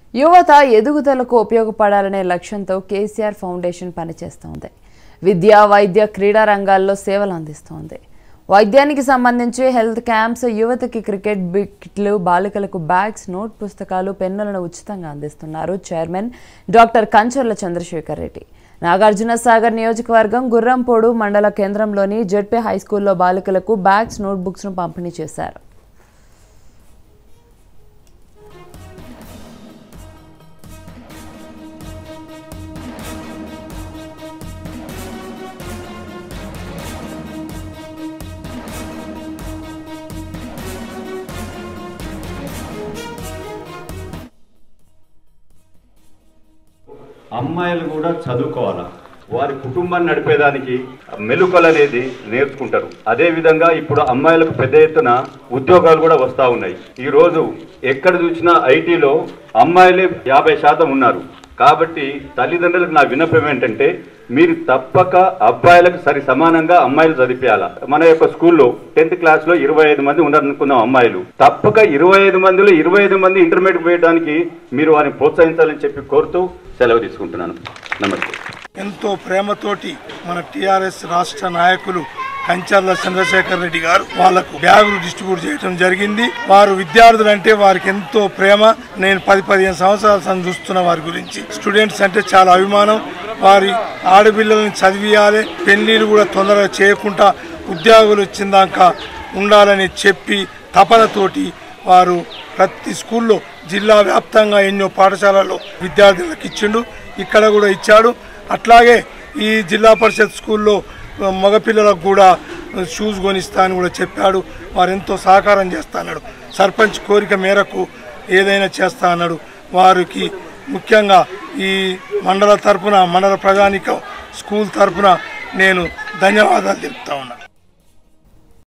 యువత ఎదుగుదలకు ఉపయోగపడాలనే లక్ష్యంతో కేసీఆర్ ఫౌండేషన్ పనిచేస్తోంది విద్య వైద్య క్రీడా రంగాల్లో సేవలు అందిస్తోంది వైద్యానికి సంబంధించి హెల్త్ క్యాంప్స్ యువతకి క్రికెట్ బిట్లు బాలికలకు బ్యాగ్స్ నోట్ పుస్తకాలు పెన్నులను ఉచితంగా అందిస్తున్నారు చైర్మన్ డాక్టర్ కంచర్ల చంద్రశేఖర్ రెడ్డి నాగార్జున సాగర్ నియోజకవర్గం గుర్రంపోడు మండల కేంద్రంలోని జెడ్పీ హైస్కూల్లో బాలికలకు బ్యాగ్స్ నోట్ బుక్స్ను పంపిణీ చేశారు అమ్మాయిలు కూడా చదువుకోవాలా వారి కుటుంబాన్ని నడిపేదానికి మెలుకలు అనేది నేర్చుకుంటారు అదే విధంగా ఇప్పుడు అమ్మాయిలకు పెద్ద ఎత్తున ఉద్యోగాలు కూడా వస్తూ ఉన్నాయి ఈ రోజు ఎక్కడ చూసినా ఐటీలో అమ్మాయిలే యాభై శాతం ఉన్నారు కాబట్టి తల్లిదండ్రులకు నా విన్నపం ఏంటంటే మీరు తప్పక అబ్బాయిలకు సరి సమానంగా అమ్మాయిలు చదివించాల మన యొక్క స్కూల్లో టెన్త్ క్లాస్ లో ఇరవై ఐదు మంది ఉన్నారనుకుందాం అమ్మాయిలు తప్పక ఇరవై ఐదు మందిలో ఇరవై ఐదు మంది ఇంటర్మీడియట్ పోయడానికి మీరు వారిని ప్రోత్సహించాలని చెప్పి కోరుతూ సెలవు తీసుకుంటున్నాను నమస్తే ఎంతో ప్రేమతోటి మన టిఆర్ఎస్ రాష్ట్ర నాయకులు కంచర్ల చంద్రశేఖర్ రెడ్డి గారు వాళ్లకు బ్యాగులు డిస్ట్రిబ్యూట్ చేయడం జరిగింది వారు విద్యార్థులు అంటే వారికి ఎంతో ప్రేమ నేను పది పదిహేను సంవత్సరాల సంది చూస్తున్న వారి గురించి స్టూడెంట్స్ అంటే చాలా అభిమానం వారి ఆడపిల్లల్ని చదివియాలి పెళ్లిళ్ళు కూడా తొందరగా చేయకుండా ఉద్యోగులు వచ్చిందాక ఉండాలని చెప్పి తపనతోటి వారు ప్రతి స్కూల్లో జిల్లా వ్యాప్తంగా ఎన్నో పాఠశాలల్లో విద్యార్థులకు ఇచ్చిండు ఇక్కడ కూడా ఇచ్చాడు అట్లాగే ఈ జిల్లా పరిషత్ స్కూల్లో మగపిల్లలకు కూడా షూస్ కొనిస్తా అని కూడా చెప్పాడు వారు ఎంతో సహకారం చేస్తా అన్నాడు సర్పంచ్ కోరిక మేరకు ఏదైనా చేస్తా అన్నాడు వారికి ముఖ్యంగా ఈ మండల తరపున మండల ప్రజానికం స్కూల్ తరపున నేను ధన్యవాదాలు తెలుపుతా ఉన్నాను